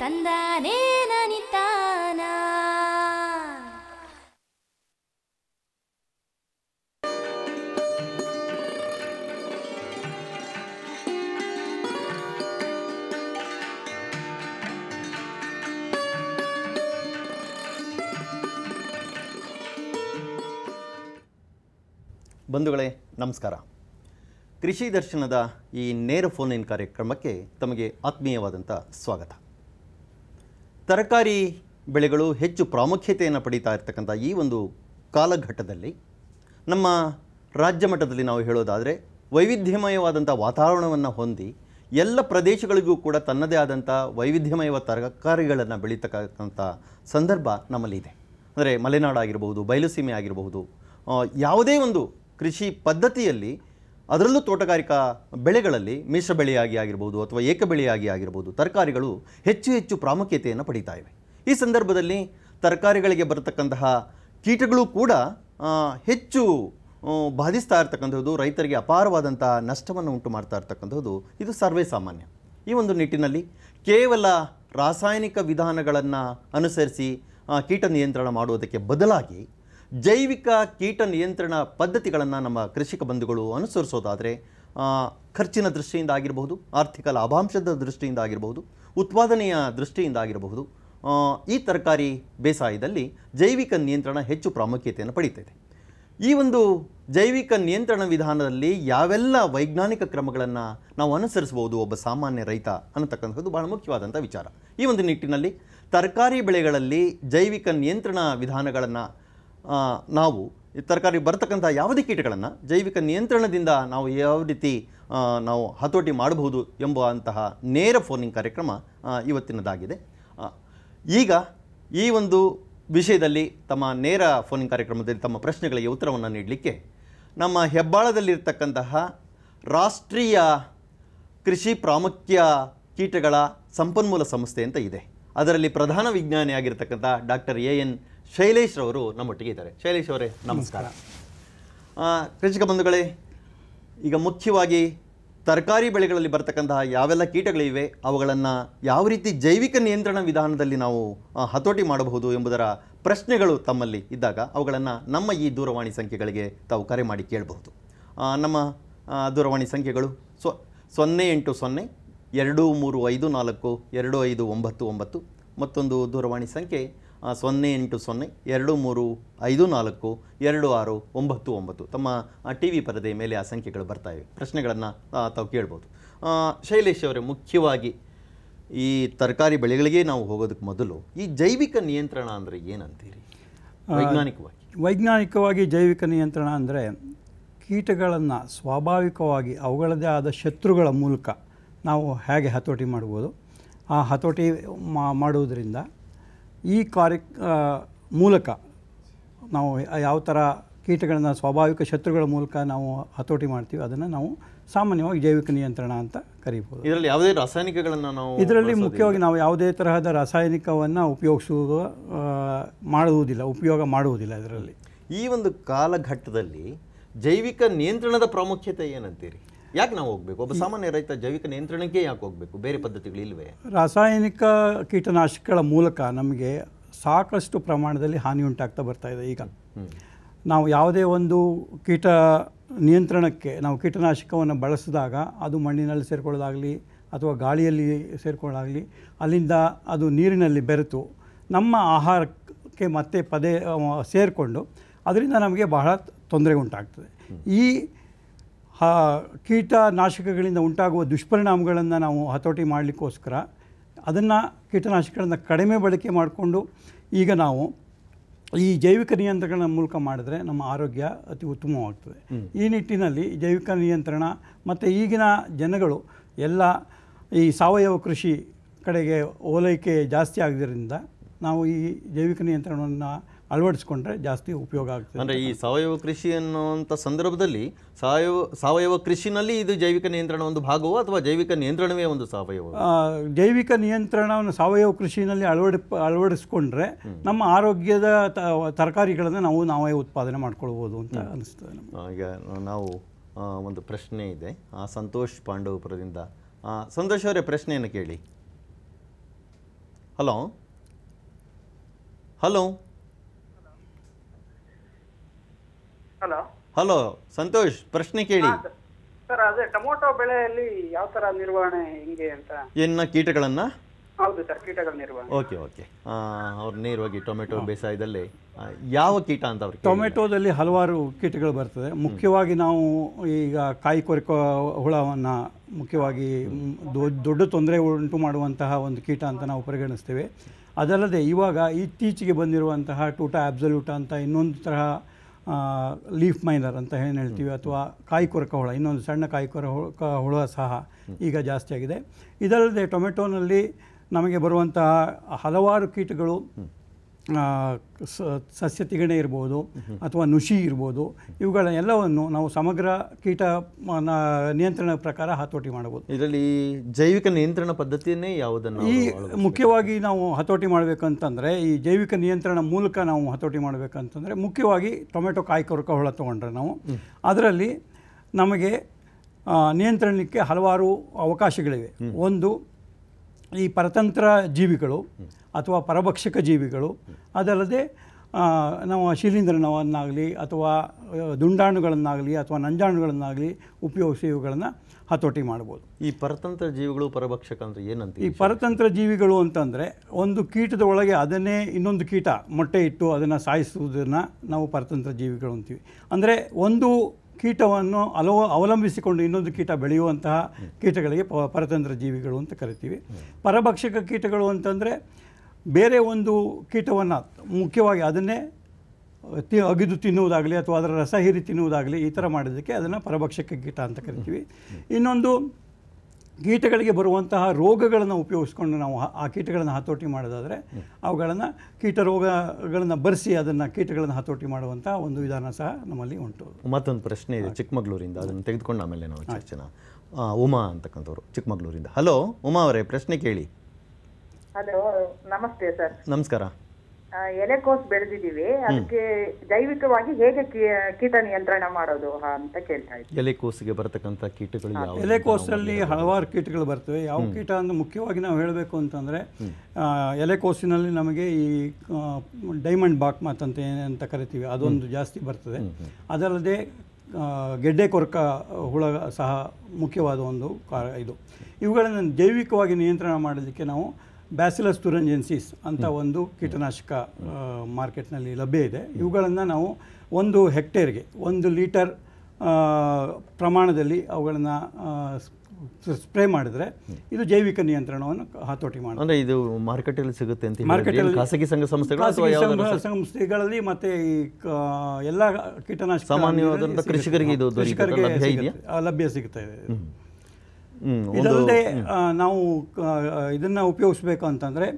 ತಂದಾನೇ ನನಿತಾನ ಬಂಧುಗಳೇ ನಮಸ್ಕಾರ ಕೃಷಿ ದರ್ಶನದ ಈ ನೇರ ಫೋನ್ ಇನ್ ಕಾರ್ಯಕ್ರಮಕ್ಕೆ ತಮಗೆ ಆತ್ಮೀಯವಾದಂಥ ಸ್ವಾಗತ ತರಕಾರಿ ಬೆಳೆಗಳು ಹೆಚ್ಚು ಪ್ರಾಮುಖ್ಯತೆಯನ್ನು ಪಡೀತಾ ಇರತಕ್ಕಂಥ ಈ ಒಂದು ಕಾಲಘಟ್ಟದಲ್ಲಿ ನಮ್ಮ ರಾಜ್ಯ ಮಟ್ಟದಲ್ಲಿ ನಾವು ಹೇಳೋದಾದರೆ ವೈವಿಧ್ಯಮಯವಾದಂಥ ವಾತಾವರಣವನ್ನು ಹೊಂದಿ ಎಲ್ಲ ಪ್ರದೇಶಗಳಿಗೂ ಕೂಡ ತನ್ನದೇ ಆದಂಥ ವೈವಿಧ್ಯಮಯ ತರಕಾರಿಗಳನ್ನು ಬೆಳೀತಕ್ಕಂಥ ಸಂದರ್ಭ ನಮ್ಮಲ್ಲಿದೆ ಅಂದರೆ ಮಲೆನಾಡಾಗಿರ್ಬೋದು ಬಯಲುಸೀಮೆ ಆಗಿರಬಹುದು ಆ, ಯಾವುದೇ ಒಂದು ಕೃಷಿ ಪದ್ಧತಿಯಲ್ಲಿ ಅದರಲ್ಲೂ ತೋಟಗಾರಿಕಾ ಬೆಳೆಗಳಲ್ಲಿ ಮಿಶ್ರ ಬೆಳೆಯಾಗಿ ಆಗಿರ್ಬೋದು ಅಥವಾ ಏಕ ಬೆಳೆಯಾಗಿ ಆಗಿರ್ಬೋದು ತರಕಾರಿಗಳು ಹೆಚ್ಚು ಹೆಚ್ಚು ಪ್ರಾಮುಖ್ಯತೆಯನ್ನು ಪಡೀತಾ ಇವೆ ಈ ಸಂದರ್ಭದಲ್ಲಿ ತರಕಾರಿಗಳಿಗೆ ಬರತಕ್ಕಂತಹ ಕೀಟಗಳು ಕೂಡ ಆ, ಹೆಚ್ಚು ಆ, ಬಾಧಿಸ್ತಾ ಇರ್ತಕ್ಕಂಥದ್ದು ರೈತರಿಗೆ ಅಪಾರವಾದಂಥ ನಷ್ಟವನ್ನು ಉಂಟು ಮಾಡ್ತಾ ಇರ್ತಕ್ಕಂಥದ್ದು ಇದು ಸರ್ವೇ ಸಾಮಾನ್ಯ ಈ ಒಂದು ನಿಟ್ಟಿನಲ್ಲಿ ಕೇವಲ ರಾಸಾಯನಿಕ ವಿಧಾನಗಳನ್ನು ಅನುಸರಿಸಿ ಆ, ಕೀಟ ನಿಯಂತ್ರಣ ಮಾಡುವುದಕ್ಕೆ ಬದಲಾಗಿ ಜೈವಿಕ ಕೀಟ ನಿಯಂತ್ರಣ ಪದ್ಧತಿಗಳನ್ನು ನಮ್ಮ ಕೃಷಿಕ ಬಂಧುಗಳು ಅನುಸರಿಸೋದಾದರೆ ಆ, ಖರ್ಚಿನ ದೃಷ್ಟಿಯಿಂದ ಆಗಿರಬಹುದು ಆರ್ಥಿಕ ಲಾಭಾಂಶದ ದೃಷ್ಟಿಯಿಂದ ಆಗಿರಬಹುದು ಉತ್ಪಾದನೆಯ ದೃಷ್ಟಿಯಿಂದ ಆಗಿರಬಹುದು ಆ, ಈ ತರಕಾರಿ ಬೇಸಾಯದಲ್ಲಿ ಜೈವಿಕ ನಿಯಂತ್ರಣ ಹೆಚ್ಚು ಪ್ರಾಮುಖ್ಯತೆಯನ್ನು ಪಡೀತಿದೆ ಈ ಒಂದು ಜೈವಿಕ ನಿಯಂತ್ರಣ ವಿಧಾನದಲ್ಲಿ ಯಾವೆಲ್ಲ ವೈಜ್ಞಾನಿಕ ಕ್ರಮಗಳನ್ನು ನಾವು ಅನುಸರಿಸಬಹುದು ಒಬ್ಬ ಸಾಮಾನ್ಯ ರೈತ ಅನ್ನತಕ್ಕಂಥದ್ದು ಬಹಳ ಮುಖ್ಯವಾದಂಥ ವಿಚಾರ ಈ ಒಂದು ನಿಟ್ಟಿನಲ್ಲಿ ತರಕಾರಿ ಬೆಳೆಗಳಲ್ಲಿ ಜೈವಿಕ ನಿಯಂತ್ರಣ ವಿಧಾನಗಳನ್ನು ನಾವು ಈ ತರಕಾರಿ ಬರ್ತಕ್ಕಂಥ ಯಾವುದೇ ಕೀಟಗಳನ್ನು ಜೈವಿಕ ನಿಯಂತ್ರಣದಿಂದ ನಾವು ಯಾವ ರೀತಿ ಆ, ನಾವು ಹತೋಟಿ ಮಾಡಬಹುದು ಎಂಬುವಂತಹ ನೇರ ಫೋನಿಂಗ್ ಕಾರ್ಯಕ್ರಮ ಆ, ಇವತ್ತಿನದಾಗಿದೆ ಆ, ಈಗ ಈ ಒಂದು ವಿಷಯದಲ್ಲಿ ತಮ್ಮ ನೇರ ಫೋನಿಂಗ್ ಕಾರ್ಯಕ್ರಮದಲ್ಲಿ ತಮ್ಮ ಪ್ರಶ್ನೆಗಳಿಗೆ ಉತ್ತರವನ್ನು ನೀಡಲಿಕ್ಕೆ ನಮ್ಮ ಹೆಬ್ಬಾಳದಲ್ಲಿರ್ತಕ್ಕಂತಹ ರಾಷ್ಟ್ರೀಯ ಕೃಷಿ ಪ್ರಾಮುಖ್ಯ ಕೀಟಗಳ ಸಂಪನ್ಮೂಲ ಸಂಸ್ಥೆ ಅಂತ ಇದೆ ಅದರಲ್ಲಿ ಪ್ರಧಾನ ವಿಜ್ಞಾನಿಯಾಗಿರ್ತಕ್ಕಂಥ ಡಾಕ್ಟರ್ ಎ ಎನ್ ಶೈಲೇಶ್ ರವರು ನಮ್ಮೊಟ್ಟಿಗೆ ಇದ್ದಾರೆ ಶೈಲೇಶ್ ಅವರೇ ನಮಸ್ಕಾರ ಆ, ಕೃಷಿಕ ಬಂಧುಗಳೇ ಈಗ ಮುಖ್ಯವಾಗಿ ತರಕಾರಿ ಬೆಳೆಗಳಲ್ಲಿ ಬರ್ತಕ್ಕಂತಹ ಯಾವೆಲ್ಲ ಕೀಟಗಳಿವೆ ಅವುಗಳನ್ನು ಯಾವ ರೀತಿ ಜೈವಿಕ ನಿಯಂತ್ರಣ ವಿಧಾನದಲ್ಲಿ ನಾವು ಆ, ಹತೋಟಿ ಮಾಡಬಹುದು ಎಂಬುದರ ಪ್ರಶ್ನೆಗಳು ತಮ್ಮಲ್ಲಿ ಇದ್ದಾಗ ಅವುಗಳನ್ನು ನಮ್ಮ ಈ ದೂರವಾಣಿ ಸಂಖ್ಯೆಗಳಿಗೆ ತಾವು ಕರೆ ಮಾಡಿ ಕೇಳಬಹುದು ಆ, ನಮ್ಮ ಆ, ದೂರವಾಣಿ ಸಂಖ್ಯೆಗಳು ಸ್ವ ಸೊನ್ನೆ ಎಂಟು ಸೊನ್ನೆ ಎರಡು ಮೂರು ಐದು ನಾಲ್ಕು ಎರಡು ಐದು ಒಂಬತ್ತು ಒಂಬತ್ತು ಮತ್ತೊಂದು ದೂರವಾಣಿ ಸಂಖ್ಯೆ ಆ, ಸೊನ್ನೆ ಎಂಟು ಸೊನ್ನೆ ಎರಡು ಮೂರು ಐದು ನಾಲ್ಕು ಎರಡು ಆರು ಒಂಬತ್ತು ಒಂಬತ್ತು ತಮ್ಮ ಟಿ ವಿ ಪರದೆ ಮೇಲೆ ಆ ಸಂಖ್ಯೆಗಳು ಬರ್ತಾ ಇವೆ ಪ್ರಶ್ನೆಗಳನ್ನು ತಾವು ಕೇಳ್ಬೋದು ಆ, ಶೈಲೇಶ್ ಅವರೇ ಮುಖ್ಯವಾಗಿ ಈ ತರಕಾರಿ ಬೆಳೆಗಳಿಗೆ ನಾವು ಹೋಗೋದಕ್ಕೆ ಮೊದಲು ಈ ಜೈವಿಕ ನಿಯಂತ್ರಣ ಅಂದರೆ ಏನಂತೀರಿ ವೈಜ್ಞಾನಿಕವಾಗಿ ವೈಜ್ಞಾನಿಕವಾಗಿ ಜೈವಿಕ ನಿಯಂತ್ರಣ ಅಂದರೆ ಕೀಟಗಳನ್ನು ಸ್ವಾಭಾವಿಕವಾಗಿ ಅವುಗಳದೇ ಆದ ಶತ್ರುಗಳ ಮೂಲಕ ನಾವು ಹೇಗೆ ಹತೋಟಿ ಮಾಡ್ಬೋದು ಆ ಹತೋಟಿ ಮಾ ಮಾಡುವುದರಿಂದ ಈ ಕಾರ್ಯ ಆ, ಮೂಲಕ ನಾವು ಯಾವ ಥರ ಕೀಟಗಳನ್ನು ಸ್ವಾಭಾವಿಕ ಶತ್ರುಗಳ ಮೂಲಕ ನಾವು ಹತೋಟಿ ಮಾಡ್ತೀವಿ ಅದನ್ನು ನಾವು ಸಾಮಾನ್ಯವಾಗಿ ಜೈವಿಕ ನಿಯಂತ್ರಣ ಅಂತ ಕರೀಬೋದು ಇದರಲ್ಲಿ ಯಾವುದೇ ರಾಸಾಯನಿಕಗಳನ್ನು ನಾವು ಇದರಲ್ಲಿ ಮುಖ್ಯವಾಗಿ ನಾವು ಯಾವುದೇ ತರಹದ ರಾಸಾಯನಿಕವನ್ನು ಉಪಯೋಗಿಸುವ ಆ, ಮಾಡುವುದಿಲ್ಲ ಉಪಯೋಗ ಮಾಡುವುದಿಲ್ಲ ಇದರಲ್ಲಿ ಈ ಒಂದು ಕಾಲಘಟ್ಟದಲ್ಲಿ ಜೈವಿಕ ನಿಯಂತ್ರಣದ ಪ್ರಾಮುಖ್ಯತೆ ಏನಂತೀರಿ ಯಾಕೆ ನಾವು ಹೋಗ್ಬೇಕು ಒಬ್ಬ ಸಾಮಾನ್ಯ ರೈತ ಜೈವಿಕ ನಿಯಂತ್ರಣಕ್ಕೆ ಯಾಕೆ ಹೋಗ್ಬೇಕು ಬೇರೆ ಪದ್ಧತಿಗಳು ಇಲ್ವೇ ರಾಸಾಯನಿಕ ಕೀಟನಾಶಕಗಳ ಮೂಲಕ ನಮಗೆ ಸಾಕಷ್ಟು ಪ್ರಮಾಣದಲ್ಲಿ ಹಾನಿ ಉಂಟಾಗ್ತಾ ಬರ್ತಾ ಇದೆ ಈಗ ನಾವು ಯಾವುದೇ ಒಂದು ಕೀಟ ನಿಯಂತ್ರಣಕ್ಕೆ ನಾವು ಕೀಟನಾಶಕವನ್ನು ಬಳಸಿದಾಗ ಅದು ಮಣ್ಣಿನಲ್ಲಿ ಸೇರಿಕೊಳ್ಳೋದಾಗಲಿ ಅಥವಾ ಗಾಳಿಯಲ್ಲಿ ಸೇರಿಕೊಳ್ಳೋದಾಗಲಿ ಅಲ್ಲಿಂದ ಅದು ನೀರಿನಲ್ಲಿ ಬೆರೆತು ನಮ್ಮ ಆಹಾರಕ್ಕೆ ಮತ್ತೆ ಪದೇ ಸೇರಿಕೊಂಡು ಅದರಿಂದ ನಮಗೆ ಬಹಳ ತೊಂದರೆ ಉಂಟಾಗ್ತದೆ ಈ ಹ ಕೀಟನಾಶಕಗಳಿಂದ ಉಂಟಾಗುವ ದುಷ್ಪರಿಣಾಮಗಳನ್ನು ನಾವು ಹತೋಟಿ ಮಾಡಲಿಕ್ಕೋಸ್ಕರ ಅದನ್ನು ಕೀಟನಾಶಕಗಳನ್ನು ಕಡಿಮೆ ಬಳಕೆ ಮಾಡಿಕೊಂಡು ಈಗ ನಾವು ಈ ಜೈವಿಕ ನಿಯಂತ್ರಣಗಳ ಮೂಲಕ ಮಾಡಿದ್ರೆ ನಮ್ಮ ಆರೋಗ್ಯ ಅತಿ ಉತ್ತಮವಾಗ್ತದೆ ಈ ನಿಟ್ಟಿನಲ್ಲಿ ಜೈವಿಕ ನಿಯಂತ್ರಣ ಮತ್ತು ಈಗಿನ ಜನಗಳು ಎಲ್ಲ ಈ ಸಾವಯವ ಕೃಷಿ ಕಡೆಗೆ ಓಲೈಕೆ ಜಾಸ್ತಿ ಆಗಿದ್ದರಿಂದ ನಾವು ಈ ಜೈವಿಕ ನಿಯಂತ್ರಣವನ್ನು ಅಳವಡಿಸ್ಕೊಂಡ್ರೆ ಜಾಸ್ತಿ ಉಪಯೋಗ ಆಗ್ತದೆ ಅಂದ್ರೆ ಈ ಸಾವಯವ ಕೃಷಿ ಅನ್ನುವಂಥ ಸಂದರ್ಭದಲ್ಲಿ ಸಾವಯವ ಸಾವಯವ ಕೃಷಿನಲ್ಲಿ ಇದು ಜೈವಿಕ ನಿಯಂತ್ರಣ ಒಂದು ಭಾಗವೋ ಅಥವಾ ಜೈವಿಕ ನಿಯಂತ್ರಣವೇ ಒಂದು ಸಾವಯವ ಆ, ಜೈವಿಕ ನಿಯಂತ್ರಣವನ್ನು ಸಾವಯವ ಕೃಷಿನಲ್ಲಿ ಅಳವಡಿ ಅಳವಡಿಸ್ಕೊಂಡ್ರೆ ನಮ್ಮ ಆರೋಗ್ಯದ ತ- ತರಕಾರಿಗಳನ್ನು ನಾವು ನಾವೇ ಉತ್ಪಾದನೆ ಮಾಡ್ಕೊಳ್ಬೋದು ಅಂತ ಅನಿಸ್ತದೆ ನಮಗೆ ಆ, ಈಗ ನಾವು ಆ, ಒಂದು ಪ್ರಶ್ನೆ ಇದೆ ಆ, ಸಂತೋಷ್ ಪಾಂಡವಪುರದಿಂದ ಆ, ಸಂತೋಷ್ ಅವರೇ ಪ್ರಶ್ನೆಯನ್ನು ಕೇಳಿ hello hello hello hello Santosh ಪ್ರಶ್ನೆ ಕೇಳಿ ಸರ್ ಅದೇ ಟೊಮೊಟೊ ಬೆಳೆಯಲ್ಲಿ ಯಾವ ತರ ನಿರ್ವಹಣೆ ಹಿಂಗೆ ಅಂತ ಏನ ಕೀಟಗಳನ್ನು ಹೌದು ಸರ್ ಕೀಟಗಳ ನಿರ್ವಹಣೆ ಓಕೆ ಓಕೆ ಅವ್ರು ನೇರವಾಗಿ ಟೊಮೆಟೊ ಬೇಸಾಯದಲ್ಲಿ ಆ, ಯಾವ ಕೀಟ ಅಂತ ಅವ್ರು ಕೇಳಿಲ್ಲ. ಟೊಮೆಟೊದಲ್ಲಿ ಹಲವಾರು ಕೀಟಗಳು ಬರ್ತದೆ ಮುಖ್ಯವಾಗಿ ನಾವು ಈಗ ಕಾಯಿ ಕೊರಕೋ ಹುಳವನ್ನು ಮುಖ್ಯವಾಗಿ ಮ್, ದೊ- ದೊಡ್ಡ ತೊಂದರೆ ಉಂಟು ಮಾಡುವಂತಹ ಒಂದು ಕೀಟ ಅಂತ ನಾವು ಪರಿಗಣಿಸ್ತೇವೆ ಅದಲ್ಲದೆ ಇವಾಗ ಇತ್ತೀಚೆಗೆ ಬಂದಿರುವಂತಹ ಟೂಟಾ ಆಬ್ಸಲ್ಯೂಟ ಅಂತ ಇನ್ನೊಂದು ತರಹ ಲೀಫ್ ಮೈನರ್ ಅಂತ ಏನು ಹೇಳ್ತೀವಿ ಅಥವಾ ಕಾಯಿ ಕೊರಕ ಹುಳ ಇನ್ನೊಂದು ಸಣ್ಣ ಕಾಯಿ ಕೊರ ಹು- ಕ- ಹುಳ ಸಹ ಈಗ ಜಾಸ್ತಿ ಆಗಿದೆ ಇದಲ್ಲದೆ ಟೊಮೆಟೊನಲ್ಲಿ ನಮಗೆ ಬರುವಂತಹ ಹಲವಾರು ಕೀಟಗಳು ಆ, ಸ- ಸಸ್ಯ ತಿಗಣೆ ಇರ್ಬೋದು ಅಥವಾ ನುಷಿ ಇರ್ಬೋದು ಇವುಗಳ ಎಲ್ಲವನ್ನು ನಾವು ಸಮಗ್ರ ಕೀಟ ಮ- ನ- ನಿಯಂತ್ರಣ ಪ್ರಕಾರ ಹತೋಟಿ ಮಾಡಬಹುದು ಇದರಲ್ಲಿ ಜೈವಿಕ ನಿಯಂತ್ರಣ ಪದ್ಧತಿಯನ್ನೇ ಯಾವುದನ್ನು ಈ ಅವರು ಅಳವಡಿಸ್ತಾರೆ? ಮುಖ್ಯವಾಗಿ ನಾವು ಹತೋಟಿ ಮಾಡಬೇಕಂತಂದರೆ ಈ ಜೈವಿಕ ನಿಯಂತ್ರಣ ಮೂಲಕ ನಾವು ಹತೋಟಿ ಮಾಡಬೇಕಂತಂದರೆ ಮುಖ್ಯವಾಗಿ ಟೊಮೆಟೊ ಕಾಯಿ ಕೊರಕ ಹುಳ ತೊಗೊಂಡ್ರೆ ನಾವು ಅದರಲ್ಲಿ ನಮಗೆ ಆ, ನಿಯಂತ್ರಣಕ್ಕೆ ಹಲವಾರು ಅವಕಾಶಗಳಿವೆ ಒಂದು ಈ ಪರತಂತ್ರ ಜೀವಿಗಳು ಅಥವಾ ಪರಭಕ್ಷಕ ಜೀವಿಗಳು ಅದಲ್ಲದೆ ಆ, ನಾವು ಶಿಲೀಂಧ್ರನವನ್ನಾಗಲಿ ಅಥವಾ ಆ, ದುಂಡಾಣುಗಳನ್ನಾಗಲಿ ಅಥವಾ ನಂಜಾಣುಗಳನ್ನಾಗಲಿ ಉಪಯೋಗಿಸಿ ಇವುಗಳನ್ನು ಹತೋಟಿ ಮಾಡ್ಬೋದು ಈ ಪರತಂತ್ರ ಜೀವಿಗಳು ಪರಭಕ್ಷಕ ಅಂದ್ರೆ ಏನಂತ ಈ ಪರತಂತ್ರ ಜೀವಿಗಳು ಅಂತಂದರೆ ಒಂದು ಕೀಟದ ಒಳಗೆ ಅದನ್ನೇ ಇನ್ನೊಂದು ಕೀಟ ಮೊಟ್ಟೆ ಇಟ್ಟು ಅದನ್ನು ಸಾಯಿಸುವುದನ್ನು ನಾವು ಪರತಂತ್ರ ಜೀವಿಗಳು ಅಂತೀವಿ ಅಂದರೆ ಒಂದು ಕೀಟವನ್ನು ಅಲವ ಅವಲಂಬಿಸಿಕೊಂಡು ಇನ್ನೊಂದು ಕೀಟ ಬೆಳೆಯುವಂತಹ ಕೀಟಗಳಿಗೆ ಪ ಪರತಂತ್ರ ಜೀವಿಗಳು ಅಂತ ಕರಿತೀವಿ ಪರಭಕ್ಷಕ ಕೀಟಗಳು ಅಂತಂದರೆ ಬೇರೆ ಒಂದು ಕೀಟವನ್ನು ಮುಖ್ಯವಾಗಿ ಅದನ್ನೇ ತಿ ಅಗಿದು ತಿನ್ನುವುದಾಗಲಿ ಅಥವಾ ಅದರ ರಸ ಹೀರಿ ತಿನ್ನುವುದಾಗಲಿ ಈ ಥರ ಮಾಡಿದ್ದಕ್ಕೆ ಅದನ್ನು ಪರಭಕ್ಷಕ ಕೀಟ ಅಂತ ಕರಿತೀವಿ ಇನ್ನೊಂದು ಕೀಟಗಳಿಗೆ ಬರುವಂತಹ ರೋಗಗಳನ್ನು ಉಪಯೋಗಿಸ್ಕೊಂಡು ನಾವು ಹ- ಆ ಕೀಟಗಳನ್ನು ಹತೋಟಿ ಮಾಡೋದಾದರೆ ಅವುಗಳನ್ನು ಕೀಟ ರೋಗಗಳನ್ನು ಬರೆಸಿ ಅದನ್ನು ಕೀಟಗಳನ್ನು ಹತೋಟಿ ಮಾಡುವಂತಹ ಒಂದು ವಿಧಾನ ಸಹ ನಮ್ಮಲ್ಲಿ ಉಂಟು ಮತ್ತೊಂದು ಪ್ರಶ್ನೆ ಇದೆ ಚಿಕ್ಕಮಗಳೂರಿಂದ ಅದನ್ನು ತೆಗೆದುಕೊಂಡು ಆಮೇಲೆ ನಾವು ಚರ್ಚೆನ ಆ, ಉಮಾ ಅಂತಕ್ಕಂಥವ್ರು ಚಿಕ್ಕಮಗಳೂರಿಂದ ಹಲೋ ಉಮಾ ಅವರೇ ಪ್ರಶ್ನೆ ಕೇಳಿ ಹಲೋ ನಮಸ್ತೆ ಸರ್ ನಮಸ್ಕಾರ ಆ, ಎಲೆಕೋಸ್ ಬೆಳೆದಿದ್ದೀವಿ ಅದಕ್ಕೆ ಜೈವಿಕವಾಗಿ ಹೇಗೆ ಕೀ- ಕೀಟ ನಿಯಂತ್ರಣ ಮಾಡೋದು ಹ, ಅಂತ ಕೇಳ್ತಾ ಇದ್ದೀನಿ ಎಲೆಕೋಸಿಗೆ ಬರತಕ್ಕಂಥ ಕೀಟಗಳು ಯಾವ ಎಲೆಕೋಸಲ್ಲಿ ಹಲವಾರು ಕೀಟಗಳು ಬರ್ತವೆ ಯಾವ ಕೀಟ ಅಂದ್ರೆ ಮುಖ್ಯವಾಗಿ ನಾವು ಹೇಳಬೇಕು ಅಂತಂದರೆ ಎಲೆಕೋಸಿನಲ್ಲಿ ನಮಗೆ ಈ ಆ, ಡೈಮಂಡ್ ಬಾಕ್ ಮಾತ್ ಅಂತ ಏನಂತ ಕರಿತೀವಿ ಅದೊಂದು ಜಾಸ್ತಿ ಬರ್ತದೆ ಅದಲ್ಲದೆ ಆ, ಗೆಡ್ಡೆ ಕೊರಕ ಹುಳ ಸಹ ಮುಖ್ಯವಾದ ಒಂದು ಕಾ ಇದು ಇವುಗಳನ್ನು ಜೈವಿಕವಾಗಿ ನಿಯಂತ್ರಣ ಮಾಡೋದಕ್ಕೆ ನಾವು ಬ್ಯಾಸಿಲಸ್ ತುರಂಜೆನ್ಸಿಸ್ ಅಂತ ಒಂದು ಕೀಟನಾಶಕ ಆ, ಮಾರ್ಕೆಟ್ನಲ್ಲಿ ಲಭ್ಯ ಇದೆ ಇವುಗಳನ್ನು ನಾವು ಒಂದು ಹೆಕ್ಟೇರ್ಗೆ ಒಂದು ಲೀಟರ್ ಆ, ಪ್ರಮಾಣದಲ್ಲಿ ಅವುಗಳನ್ನು ಸ್ಪ್ರೇ ಮಾಡಿದರೆ ಇದು ಜೈವಿಕ ನಿಯಂತ್ರಣವನ್ನು ಹತೋಟಿ ಮಾಡುತ್ತೆ ಅಂದ್ರೆ ಇದು ಮಾರುಕಟ್ಟೆಯಲ್ಲಿ ಸಿಗುತ್ತೆ ಅಂತ ಹೇಳಿದ್ರೆ ಮಾರುಕಟ್ಟೆಯಲ್ಲಿ ಏನು ಖಾಸಗಿ ಸಂಘ ಸಂಸ್ಥೆಗಳು ಅಥವಾ ಖಾಸಗಿ ಯಾವ್ದಾದ್ರು ಸಂಘ- ಸಂಸ್ಥೆಗಳಲ್ಲಿ ಮತ್ತೆ ಈ ಕ- ಎಲ್ಲ ಕೀಟನಾಶಕ ಸಾಮಾನ್ಯವಾದಂಥ ಅಂಗಡಿಗಳಲ್ಲಿ ಕೃಷಿಕರಿಗೆ ಇದು ಸಿಗುತ್ತೆ. ದೊರೀತದಾ? ಕೃಷಿಕರಿಗೆ ಲಭ್ಯ ಸಿಗುತ್ತೆ. ಇದೆಯಾ? ಆ, ಲಭ್ಯ ಸಿಗ್ತಾ ಇದೆ ಹ್ಮ್ ಒಂದು ಇದಲ್ಲದೆ ಆ, ನಾವು ಇದನ್ನು ಉಪಯೋಗಿಸ್ಬೇಕು ಅಂತಂದರೆ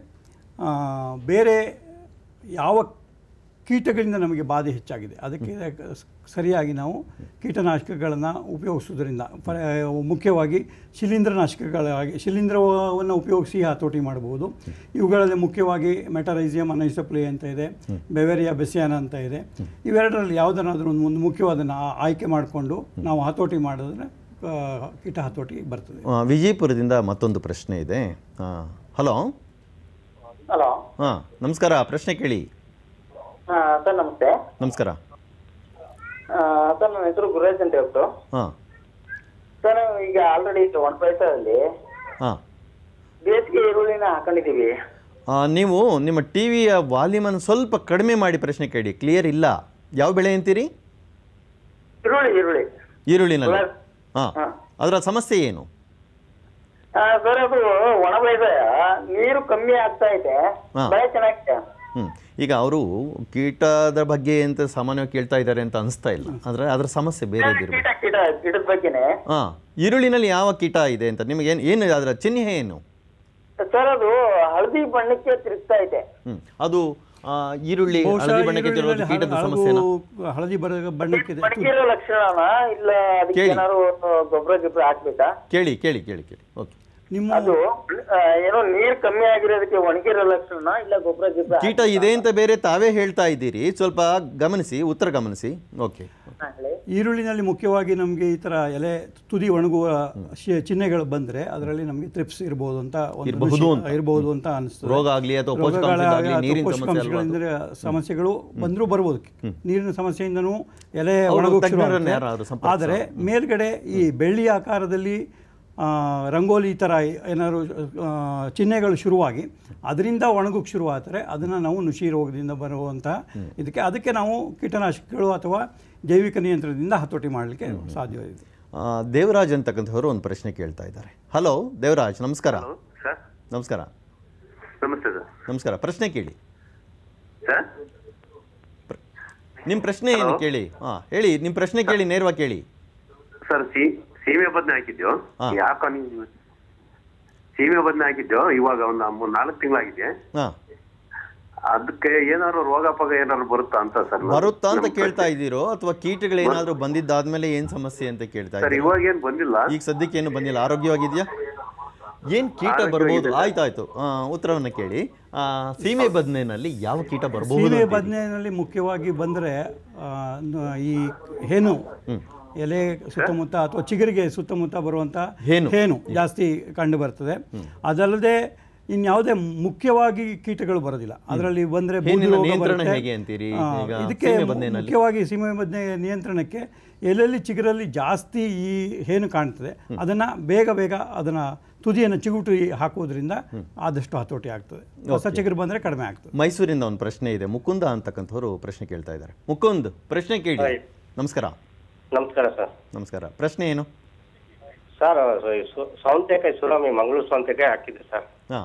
ಬೇರೆ ಯಾವ ಕೀಟಗಳಿಂದ ನಮಗೆ ಬಾಧೆ ಹೆಚ್ಚಾಗಿದೆ ಅದಕ್ಕೆ ಸ- ಸರಿಯಾಗಿ ನಾವು ಕೀಟನಾಶಕಗಳನ್ನು ಉಪಯೋಗಿಸೋದ್ರಿಂದ ಪ- ಮುಖ್ಯವಾಗಿ ಶಿಲೀಂಧ್ರನಾಶಕಗಳಾಗಿ ಶಿಲೀಂಧ್ರವನ್ನು ಉಪಯೋಗಿಸಿ ಹತೋಟಿ ಮಾಡಬಹುದು ಇವುಗಳಲ್ಲಿ ಮುಖ್ಯವಾಗಿ ಮೆಟರೈಸಿಯಂ ಅನೈಸಪ್ಲಿ ಅಂತ ಇದೆ ಬೆವೆರಿಯಾ ಬೆಸಿಯಾನ ಅಂತ ಇದೆ ಇವೆರಡರಲ್ಲಿ ಯಾವುದನ್ನಾದರೂ ಒಂದು ಒಂದು ಮುಖ್ಯವಾದನ್ನು ಆ- ಆಯ್ಕೆ ಮಾಡಿಕೊಂಡು ನಾವು ಹತೋಟಿ ಮಾಡಿದ್ರೆ ಆ, ಕೀಟ ಹತೋಟಿ ಬರ್ತದೆ ಆ, ವಿಜಯಪುರದಿಂದ ಮತ್ತೊಂದು ಪ್ರಶ್ನೆ ಇದೆ ಹಲೋ ಹಲೋ ಹಾಂ ನಮಸ್ಕಾರ ಪ್ರಶ್ನೆ ಕೇಳಿ ಸರ್ ನಮಸ್ತೆ ನಮಸ್ಕಾರ ಸರ್ ನನ್ನ ಹೆಸರು ಗುರುರಾಜ್ ಅಂತ ಹೇಳ್ಬಿಟ್ಟು ಹಾಂ ಸರ್ ಈಗ ಆಲ್ರೆಡಿ ಒನ್ ಪೈಸಲ್ಲಿ ಹಾಂ ಬೇಸಿಗೆ ಈರುಳ್ಳಿನ ಹಾಕೊಂಡಿದ್ದೀವಿ ನೀವು ನಿಮ್ಮ ಟಿ ವಿಯ ವಾಲ್ಯೂಮನ್ನು ಸ್ವಲ್ಪ ಕಡಿಮೆ ಮಾಡಿ ಪ್ರಶ್ನೆ ಕೇಳಿ ಕ್ಲಿಯರ್ ಇಲ್ಲ ಯಾವ ಬೆಳೆ ಅಂತೀರಿ ಈರುಳ್ಳಿ ಈರುಳ್ಳಿ ಈರುಳ್ಳಿನಲ್ಲಿ ಸರ್. ಹಾಂ ಹಾ. ಅದರ ಸಮಸ್ಯೆ ಏನು ಆ, ಸರ್ ಅದು ಒಣ ಬೇಸಾಯ ನೀರು ಕಮ್ಮಿ ಆಗ್ತಾ ಇದೆ ಹಾ. ಬೆಳೆ ಚೆನ್ನಾಗಿದೆ ಹ್ಞೂ ಈಗ ಅವರು ಕೀಟದ ಬಗ್ಗೆ ಅಂತ ಸಾಮಾನ್ಯವಾಗಿ ಕೇಳ್ತಾ ಇದ್ದಾರೆ ಅಂತ ಅನಿಸ್ತಾ ಇಲ್ಲ ಆದರೆ ಅದರ ಸಮಸ್ಯೆ ಬೇರೆ ಇರಬೇಕು ಕೀಟ ಕೀಟ ಕೀಟದ ಬಗ್ಗೆನೆ ಹಾಂ ಈರುಳ್ಳಿನಲ್ಲಿ ಯಾವ ಕೀಟ ಇದೆ ಅಂತ ನಿಮಗೆ ಏನು ಏನು ಅದರ ಚಿಹ್ನೆ ಏನು ಸರ್ ಅದು ಹಳದಿ ಬಣ್ಣಕ್ಕೆ ತಿರುಗ್ತಾ ಇದೆ ಹ್ಞೂ ಅದು ಆ, ಈರುಳ್ಳಿ ಬಹುಶಃ ಹಳದಿ ಬಣ್ಣಕ್ಕೆ ತಿರುಗೋದು ಈರುಳ್ಳಿನಲ್ಲಿ ಕೀಟದ ಹಳದು- ಸಮಸ್ಯೆನಾ ಹಳದಿ ಬರ ಬಣ್ಣಕ್ಕಿದೆ ಬಣಕಿರೋ ಲಕ್ಷಣನ ಇಲ್ಲ ಅದಕ್ಕೆ ಕೇಳಿ. ಏನಾದ್ರು ಗೊಬ್ಬರ ಗಿಬ್ಬರ ಹಾಕ್ಬೇಕಾ ಕೇಳಿ ಕೇಳಿ ಕೇಳಿ ಕೇಳಿ ಓಕೆ ನಿಮ್ಮ ಅದು ಆ, ಏನೋ ನೀರ್ ಕಮ್ಮಿ ಆಗಿರೋದಕ್ಕೆ ಒಣಗಿರೋ ಲಕ್ಷಣ ಇಲ್ಲ ಗೊಬ್ಬರ ಗಿಬ್ಬರ ಕೀಟ ಇದೆ ಅಂತ ಬೇರೆ ತಾವೇ ಹೇಳ್ತಾ ಇದ್ದೀರಿ ಸ್ವಲ್ಪ ಗಮನಿಸಿ ಉತ್ತರ ಗಮನಿಸಿ ಓಕೆ ಈರುಳ್ಳಿನಲ್ಲಿ ಮುಖ್ಯವಾಗಿ ನಮಗೆ ಈ ಥರ ಎಲೆ ತುದಿ ಒಣಗುವ ಶಿ- ಚಿಹ್ನೆಗಳು ಬಂದರೆ ಅದರಲ್ಲಿ ನಮಗೆ ತ್ರಿಪ್ಸ್ ಇರ್ಬೋದು ಅಂತ ಒಂದು ಇರ್ಬಹುದು ರುಚಿ- ಅಂತ. ಇರ್ಬೋದು ಅಂತ ಅನಿಸ್ತದೆ ರೋಗ ಆಗ್ಲಿ ಅಥವಾ ರೋಗಗಳ ಪೋಷಕಾಂಶಗಳಾಗ್ಲಿ, ಅಥವಾ ನೀರಿನ ಸಮಸ್ಯೆ ಅಲ್ವಾ ಅದು? ಪೋಷಕಾಂಶಗಳಿಂದ ಸಮಸ್ಯೆಗಳು ಬಂದರೂ ಬರ್ಬೋದು ನೀರಿನ ಸಮಸ್ಯೆಯಿಂದನೂ ಎಲೆ ಅವ್ರು ಒಣಗೋಕ್ ಶುರು ತಜ್ಞರನ್ನ ಆಗುತ್ತೆ. ಯಾರಾದ್ರು ಸಂಪರ್ಕಿಸೋದು? ಆದರೆ ಮೇಲ್ಗಡೆ ಈ ಬೆಳ್ಳಿ ಆಕಾರದಲ್ಲಿ ಆ, ರಂಗೋಲಿ ಥರ ಏನಾದ್ರು ಆ, ಚಿಹ್ನೆಗಳು ಶುರುವಾಗಿ ಅದರಿಂದ ಒಣಗೋಕ್ಕೆ ಶುರುವಾದರೆ ಅದನ್ನು ನಾವು ನುಷಿ ರೋಗದಿಂದ ಬರುವಂಥ ಇದಕ್ಕೆ ಅದಕ್ಕೆ ನಾವು ಕೀಟನಾಶಕಗಳು ಅಥವಾ ಜೈವಿಕ ನಿಯಂತ್ರಣದಿಂದ ಹತೋಟಿ ಮಾಡಲಿಕ್ಕೆ ಸಾಧ್ಯವಿದೆ ಆ, ದೇವರಾಜ್ ಅಂತಕ್ಕಂಥವ್ರು ಒಂದು ಪ್ರಶ್ನೆ ಕೇಳ್ತಾ ಇದ್ದಾರೆ ಹಲೋ ದೇವರಾಜ್ ನಮಸ್ಕಾರ ಸರ್ ನಮಸ್ಕಾರ ನಮಸ್ತೆ ಸರ್ ನಮಸ್ಕಾರ ಪ್ರಶ್ನೆ ಕೇಳಿ ಸರ್ ನಿಮ್ಮ ಪ್ರಶ್ನೆ ಏನು ಕೇಳಿ ಹಾಂ ಹೇಳಿ ನಿಮ್ಮ ಪ್ರಶ್ನೆ ಕೇಳಿ ನೇರವಾಗಿ ಕೇಳಿ ಸರ್ ಸಿ ಸೀಮೆ ಬದನೆ ಹಾಕಿದ್ಯೋ ಹಾ. ಯಾಕ ನೀವು ಸೀಮೆ ಬದನೆ ಹಾಕಿದ್ಯೋ ಇವಾಗ ಒಂದು ಮೂರ್ ನಾಲ್ಕು ತಿಂಗಳಾಗಿದೆ ಹಾಂ ಅದಕ್ಕೆ ಏನಾದ್ರು ರೋಗ ಪಗ ಏನಾದ್ರು ಬರುತ್ತಾ ಅಂತ ಸರ್ ನಾನು- ಬರುತ್ತಾ ಅಂತ ನಮ್ಮ ಕೇಳ್ತಾ ಪ್ರಶ್ನೆ. ಇದ್ದೀರೋ ಅಥವಾ ಕೀಟಗಳು ಏನಾದರೂ ಬಂದಿದ್ದಾದ್ಮೇಲೆ ಏನು ಸಮಸ್ಯೆ ಅಂತ ಕೇಳ್ತಾ ಸರ್ ಇದ್ದೀರೋ ಇವಾಗ ಏನ್ ಬಂದಿಲ್ಲ ಈಗ ಸದ್ಯಕ್ಕೆ ಏನು ಬಂದಿಲ್ಲ ಆರೋಗ್ಯವಾಗಿದೆಯಾ ಏನು ಕೀಟ ಬರ್ಬೋದು ಆಯ್ತು ಆಯ್ತು ಆ, ಉತ್ತರವನ್ನು ಕೇಳಿ ಆ, ಸೀಮೆ ಬದನೆನಲ್ಲಿ ಯಾವ ಕೀಟ ಬರಬಹುದು ಸೀಮೆ ಬದನೆಯಲ್ಲಿ ಮುಖ್ಯವಾಗಿ ಬಂದರೆ ಈ ಹೇನು ಎಲೆ ಸುತ್ತಮುತ್ತ ಅಥವಾ ಚಿಗುರಿಗೆ ಸುತ್ತಮುತ್ತ ಬರುವಂಥ ಹೇನು. ಹೇನು ಜಾಸ್ತಿ ಕಂಡು ಬರ್ತದೆ ಅದಲ್ಲದೆ ಇನ್ಯಾವುದೇ ಮುಖ್ಯವಾಗಿ ಕೀಟಗಳು ಬರೋದಿಲ್ಲ ಅದರಲ್ಲಿ ಬಂದರೆ ಹೇನಿನ ನಿಯಂತ್ರಣ ಹೇಗೆ ಅಂತೀರಿ? ಈಗ ಇದಕ್ಕೆ ಸೀಮೆ ಬದನೆಯಲ್ಲಿ? ಮುಖ್ಯವಾಗಿ ಸೀಮೆ ಬದನೆ ನಿಯಂತ್ರಣಕ್ಕೆ ಎಲ್ಲೆಲ್ಲಿ ಚಿಗುರಲ್ಲಿ ಜಾಸ್ತಿ ಈ ಹೇನು ಕಾಣ್ತದೆ ಅದನ್ನು ಬೇಗ ಬೇಗ ಅದನ್ನು ತುದಿಯನ್ನು ಚಿಗುಟು ಹಾಕುವುದರಿಂದ ಆದಷ್ಟು ಹತೋಟಿ ಆಗ್ತದೆ ಹೊಸ ಚಿಗುರು ಬಂದರೆ ಕಡಿಮೆ ಆಗ್ತದೆ ಮೈಸೂರಿಂದ ಒಂದು ಪ್ರಶ್ನೆ ಇದೆ ಮುಕುಂದ ಅಂತಕ್ಕಂಥವ್ರು ಪ್ರಶ್ನೆ ಕೇಳ್ತಾ ಇದ್ದಾರೆ ಮುಕುಂದ್ ಪ್ರಶ್ನೆ ಕೇಳಿ ಹಾಯ್. ನಮಸ್ಕಾರ ನಮಸ್ಕಾರ ಸರ್ ನಮಸ್ಕಾರ ಪ್ರಶ್ನೆ ಏನು ಸರ್ ಸು- ಸೌಂತೆಕಾಯಿ ಸುನಾಮಿ ಮಂಗಳೂರು ಸೌಂತೆಕಾಯಿ ಹಾಕಿದೆ ಸರ್ ಹಾಂ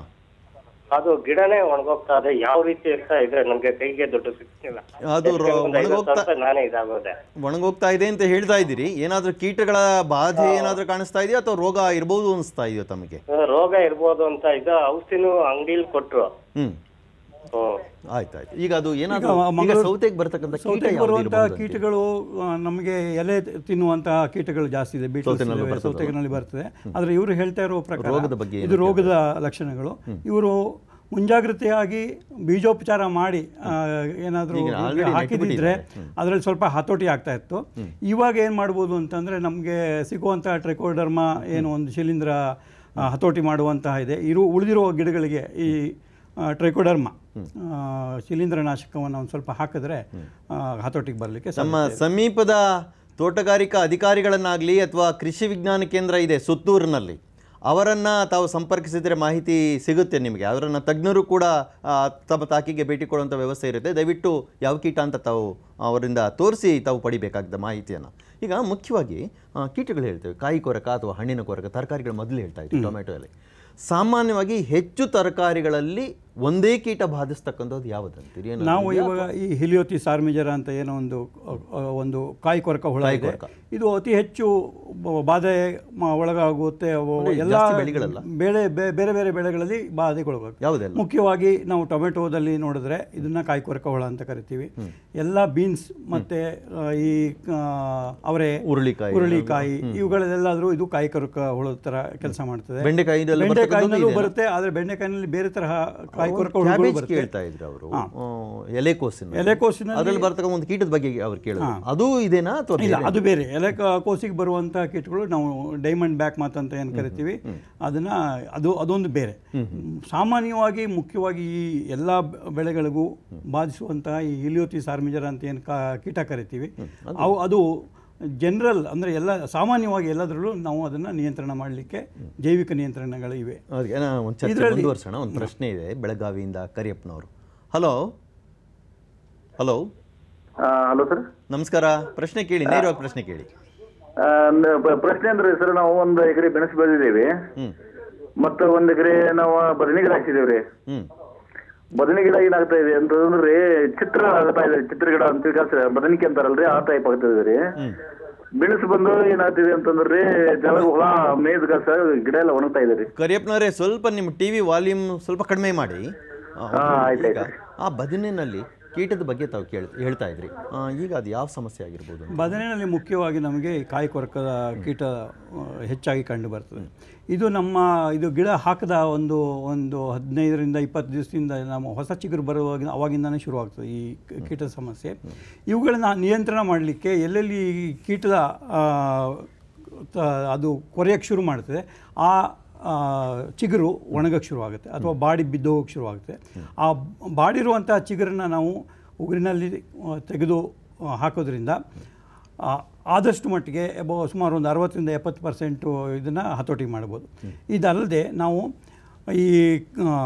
ಅದು ಗಿಡನೇ ಒಣಗೋಗ್ತಾ ಇದೆ ಯಾವ ರೀತಿ ಇರ್ತಾ ಇದೆ ನಮ್ಗೆ ಕೈಗೆ ದುಡ್ಡು ಸಿಗ್ತಿಲ್ಲ ಅದು ರೋ- ಒಂದು ಐವತ್ತು ಒಣಗೋಗ್ತಾ- ಸಾವಿರ ರೂಪಾಯಿ ನಾನೇ ಇದಾಗೋದೆ ಒಣಗೋಗ್ತಾ ಇದೆ ಅಂತ ಹೇಳ್ತಾ ಇದ್ದೀರಿ ಏನಾದರೂ ಕೀಟಗಳ ಬಾಧೆ ಏನಾದರೂ ಕಾಣಿಸ್ತಾ ಇದೆಯಾ ಅಥವಾ ರೋಗ ಇರ್ಬೋದು ಅನಿಸ್ತಾ ಇದೆಯೋ ತಮಗೆ ಅದು ರೋಗ ಇರ್ಬೋದು ಅಂತ ಇದು ಔಷಧಿನೂ ಅಂಗಡಿಲಿ ಕೊಟ್ರು ಹ್ಮ್ ಹ್ಮ್ ಆಯ್ತಾಯ್ತು ಈಗ ಅದು ಏನಾದರೂ ಈಗ ಈಗ ಮಂಗಳೂರು- ಸೌತೆಗೆ ಬರ್ತಕ್ಕಂಥ ಕೀಟ ಸೌತೆಗೆ ಯಾವ್ದು ಬರುವಂತಹ ಇರ್ಬೋದು ಅಂತೀರಿ? ಕೀಟಗಳು ಆ, ನಮಗೆ ಎಲೆ ತಿನ್ನುವಂತಹ ಕೀಟಗಳು ಜಾಸ್ತಿ ಇದೆ beetles ಸೌತೆನಲ್ಲಿ ಇದಾವೆ, ಬರ್ತದಲ್ಲ? ಸೌತೆನಲ್ಲಿ ಬರ್ತದೆ ಆದರೆ ಇವರು ಹೇಳ್ತಾ ಇರೋ ಪ್ರಕಾರ ರೋಗದ ಬಗ್ಗೆ ಏನು ಇದು ರೋಗದ ಲಕ್ಷಣಗಳು ಇವರು ಮುಂಜಾಗ್ರತೆಯಾಗಿ ಬೀಜೋಪಚಾರ ಮಾಡಿ ಏನಾದರೂ ಈಗ already ಹಾಕಿದಿದ್ರೆ ನೆಟ್ಬಿಟ್ಟಿದ್ದಾರೆ. ಅದರಲ್ಲಿ ಸ್ವಲ್ಪ ಹತೋಟಿ ಆಗ್ತಾ ಇತ್ತು ಇವಾಗ ಏನು ಮಾಡ್ಬೋದು ಅಂತಂದರೆ ನಮಗೆ ಸಿಗುವಂಥ ಟ್ರೆಕೋಡರ್ಮ ಏನು ಒಂದು ಶಿಲೀಂಧ್ರ ಆ, ಹತೋಟಿ ಮಾಡುವಂತಹ ಇದೆ ಇರು ಉಳಿದಿರುವ ಗಿಡಗಳಿಗೆ ಈ ಟ್ರೈಕೋಡರ್ಮ ಶಿಲೀಂಧ್ರನಾಶಕವನ್ನು ಒಂದು ಸ್ವಲ್ಪ ಹಾಕಿದ್ರೆ ಆ, ಹತೋಟಿಗೆ ಬರಲಿಕ್ಕೆ ನಮ್ಮ ಸಮೀಪದ ತೋಟಗಾರಿಕಾ ಅಧಿಕಾರಿಗಳನ್ನಾಗಲಿ ಅಥವಾ ಕೃಷಿ ವಿಜ್ಞಾನ ಕೇಂದ್ರ ಇದೆ ಸುತ್ತೂರಿನಲ್ಲಿ ಅವರನ್ನು ತಾವು ಸಂಪರ್ಕಿಸಿದರೆ ಮಾಹಿತಿ ಸಿಗುತ್ತೆ ನಿಮಗೆ ಅವರನ್ನು ತಜ್ಞರು ಕೂಡ ಆ, ತಮ್ಮ ತಾಕಿಗೆ ಭೇಟಿ ಕೊಡುವಂಥ ವ್ಯವಸ್ಥೆ ಇರುತ್ತೆ ದಯವಿಟ್ಟು ಯಾವ ಕೀಟ ಅಂತ ತಾವು ಅವರಿಂದ ತೋರಿಸಿ ತಾವು ಪಡಿಬೇಕಾದ ಮಾಹಿತಿಯನ್ನು ಈಗ ಮುಖ್ಯವಾಗಿ ಆ, ಕೀಟಗಳು ಹೇಳ್ತೇವೆ ಕಾಯಿ ಕೊರಕ ಅಥವಾ ಹಣ್ಣಿನ ಕೊರಕ ತರಕಾರಿಗಳು ಮೊದಲು ಹೇಳ್ತಾ ಇದ್ವಿ ಟೊಮೆಟೊಯಲ್ಲಿ ಸಾಮಾನ್ಯವಾಗಿ ಹೆಚ್ಚು ತರಕಾರಿಗಳಲ್ಲಿ ಒಂದೇ ಕೀಟ ಬಾಧಿಸ್ತಕ್ಕಂಥದ್ದು ಯಾವುದಂತೀರಿ ಏನಾದ್ರು ನಾವು ಇದೆಯಾ? ಇವಾಗ ಈ ಹಿಲಿಯೋತಿ ಸಾರ್ಮಿಜರ ಅಂತ ಏನೋ ಒಂದು ಅ, ಒಂದು ಕಾಯಿ ಕೊರಕ ಹುಳ ಕಾಯಿ ಇದೆ ಕೊರಕ. ಇದು ಅತಿ ಹೆಚ್ಚು ಬ- ಬಾಧೆ ಮ- ಒಳಗಾಗುತ್ತೆ ಅವು ಅಂದ್ರೆ ಎಲ್ಲ ಜಾಸ್ತಿ ಬೆಳೆಗಳಲ್ಲ? ಬೆಳೆ ಬೆ- ಬೇರೆ ಬೇರೆ ಬೆಳೆಗಳಲ್ಲಿ ಬಾಧೆಗೊಳಗಾಗುತ್ತೆ ಯಾವುದೆಲ್ಲ ಮುಖ್ಯವಾಗಿ ನಾವು ಟೊಮೆಟೊದಲ್ಲಿ ನೋಡಿದ್ರೆ ಇದನ್ನ ಕಾಯಿ ಕೊರಕ ಹುಳ ಅಂತ ಕರಿತೀವಿ ಎಲ್ಲ ಬೀನ್ಸ್ ಮತ್ತೆ ಆ, ಈ ಆ, ಅವರೆ ಹುರುಳಿಕಾಯಿ ಹುರುಳಿಕಾಯಿ ಇವುಗಳಲ್ಲೆಲ್ಲಾದ್ರೂ ಇದು ಕಾಯಿ ಕೊರಕ ಹುಳದ ತರ ಕೆಲಸ ಮಾಡ್ತದೆ ಬೆಂಡೆಕಾಯಿನಲ್ಲಿ ಬೆಂಡೆಕಾಯಿನಲ್ಲೂ ಬರ್ತಕ್ಕಂಥದ್ದು ಬರುತ್ತೆ ಆದ್ರೆ ಬೆಂಡೆಕಾಯಿನಲ್ಲಿ ಬೇರೆ ತರಹ ಕಾಯಿ ಕೊರಕ ಹುಳುಗಳು ಕ್ಯಾಬೇಜ್ ಬರುತ್ತೆ ಕೇಳ್ತಾ ಇದ್ರು ಅವರು ಎಲೆಕೋಸಿನ ಎಲೆಕೋಸಿನಲ್ಲಿ- ಅದರಲ್ಲಿ ಬರ್ತಕ್ಕ ಒಂದು ಕೀಟದ ಬಗ್ಗೆ ಅವ್ರು ಕೇಳಿದ್ರು ಅದು ಇದೇನಾ ಅಥವಾ ಇಲ್ಲ ಬೇರೆ? ಅದು ಬೇರೆ ಎಲೆ ಕ- ಕೋಸಿಗೆ ಬರುವಂಥ ಕೀಟಗಳು ನಾವು ಡೈಮಂಡ್ ಬ್ಯಾಕ್ ಮಾತ್ ಅಂತ ಏನು ಕರಿತೀವಿ ಅದನ್ನ ಅದು ಅದೊಂದು ಬೇರೆ ಸಾಮಾನ್ಯವಾಗಿ ಮುಖ್ಯವಾಗಿ ಈ ಎಲ್ಲ ಬೆ- ಬೆಳೆಗಳಿಗೂ ಬಾಧಿಸುವಂತಹ ಈ ಇಲಿಯೋತಿ ಸಾರ್ಮಿಜರ ಅಂತ ಏನು ಕೀಟ ಕರಿತೀವಿ ಅವು ಅದು ಜನರಲ್ ಅಂದರೆ ಎಲ್ಲ ಸಾಮಾನ್ಯವಾಗಿ ಎಲ್ಲದರಲ್ಲೂ ನಾವು ಅದನ್ನು ನಿಯಂತ್ರಣ ಮಾಡಲಿಕ್ಕೆ ಜೈವಿಕ ನಿಯಂತ್ರಣಗಳು ಇವೆ ಅದಕ್ಕೆ ನಾ ಒಂದು ಚರ್ಚೆ ಇದ್ರಲ್ಲಿ- ಮುಂದುವರ್ಸೋಣ ಒಂದು ಪ್ರಶ್ನೆ ಇದೆ ಬೆಳಗಾವಿಯಿಂದ ಕರಿಯಪ್ಪನವರು ಹಲೋ ಹಲೋ ಹಲೋ ಸರ್ ನಮಸ್ಕಾರ ಪ್ರಶ್ನೆ ಕೇಳಿ ನೇರವಾಗಿ ಪ್ರಶ್ನೆ ಕೇಳಿ ಪ್ರಶ್ನೆ ಅಂದ್ರೆ ಸರ್ ನಾವು ಒಂದು ಎಕರೆ ಮೆಣಸು ಬೆಳೆದಿದ್ದೇವೆ ಹ್ಮ್ ಮತ್ತೆ ಒಂದ್ ಎಕರೆ ನಾವು ಬದನೆ ಗಿಡ ಹಾಕ್ಸಿದೇವ್ರಿ ಹ್ಮ್ ಬದನೆ ಗಿಡ ಏನಾಗ್ತಾ ಇದೆ ಅಂತಂದ್ರೆ ಚಿತ್ರ ಆಗ್ತಾ ಇದೆ ಚಿತ್ರ ಗಿಡ ಅಂತ ಸರ್ ಬದನಿಕೆ ಅಂತಾರಲ್ರಿ ಆ ಟೈಪ್ ಆಗ್ತದೆ ರೀ ಮೆಣಸು ಬಂದು ಏನಾಗ್ತಿದೆ ಅಂತಂದ್ರೆ ಜಲ ಹುಳ ಮೇಯ್ದ ಸರ್ ಗಿಡ ಎಲ್ಲ ಒಣಗ್ತಾ ಇದೆ ರೀ ಕರಿಯಪ್ಪನವರೇ ಸ್ವಲ್ಪ ನಿಮ್ಮ ಟಿ ವಿ ವಾಲ್ಯೂಮ್ ಸ್ವಲ್ಪ ಕಡಿಮೆ ಮಾಡಿ ಆ, ಹಾ, ಆಯ್ತು, ಈಗ ಆ ಬದನೆನಲ್ಲಿ ಕೀಟದ ಬಗ್ಗೆ ತಾವು ಕೇಳ್ ಹೇಳ್ತಾ ಇದ್ರಿ ಆ, ಈಗ ಅದು ಯಾವ ಸಮಸ್ಯೆ ಆಗಿರ್ಬೋದು ಅಂತ? ಬದನೆಯಲ್ಲಿ ಮುಖ್ಯವಾಗಿ ನಮಗೆ ಈ ಕಾಯಿ ಕೊರಕದ ಕೀಟ ಆ, ಹೆಚ್ಚಾಗಿ ಕಂಡು ಬರ್ತದೆ ಇದು ನಮ್ಮ ಇದು ಗಿಡ ಹಾಕದ ಒಂದು ಒಂದು ಹದಿನೈದರಿಂದ ಇಪ್ಪತ್ತು ದಿವಸದಿಂದ ನಮ್ಮ ಹೊಸ ಚಿಗುರು ಬರುವಾಗ ಅವಾಗಿಂದನೇ ಶುರುವಾಗ್ತದೆ ಈ ಕ- ಕೀಟದ ಸಮಸ್ಯೆ ಇವುಗಳನ್ನ ನಿಯಂತ್ರಣ ಮಾಡಲಿಕ್ಕೆ ಎಲ್ಲೆಲ್ಲಿ ಈ ಕೀಟದ ಆ, ತ- ಅದು ಕೊರೆಯೋಕ್ಕೆ ಶುರು ಮಾಡ್ತದೆ ಆ ಆ, ಚಿಗುರು ಒಣಗಕ್ಕೆ ಶುರುವಾಗುತ್ತೆ ಅಥವಾ ಬಾಡಿ ಬಿದ್ದೋಗಕ್ಕೆ ಶುರುವಾಗುತ್ತೆ ಆ ಬಾಡಿರುವಂಥ ಚಿಗುರನ್ನು ನಾವು ಉಗುರಿನಲ್ಲಿ ಆ, ತೆಗೆದು ಆ, ಹಾಕೋದ್ರಿಂದ ಆ, ಆದಷ್ಟು ಮಟ್ಟಿಗೆ ಎಬೋ ಸುಮಾರು ಒಂದು ಅರವತ್ತರಿಂದ ಎಪ್ಪತ್ತು ಪರ್ಸೆಂಟು ಇದನ್ನು ಹತೋಟಿ ಮಾಡ್ಬೋದು ಇದಲ್ಲದೆ ನಾವು ಈ ಆ,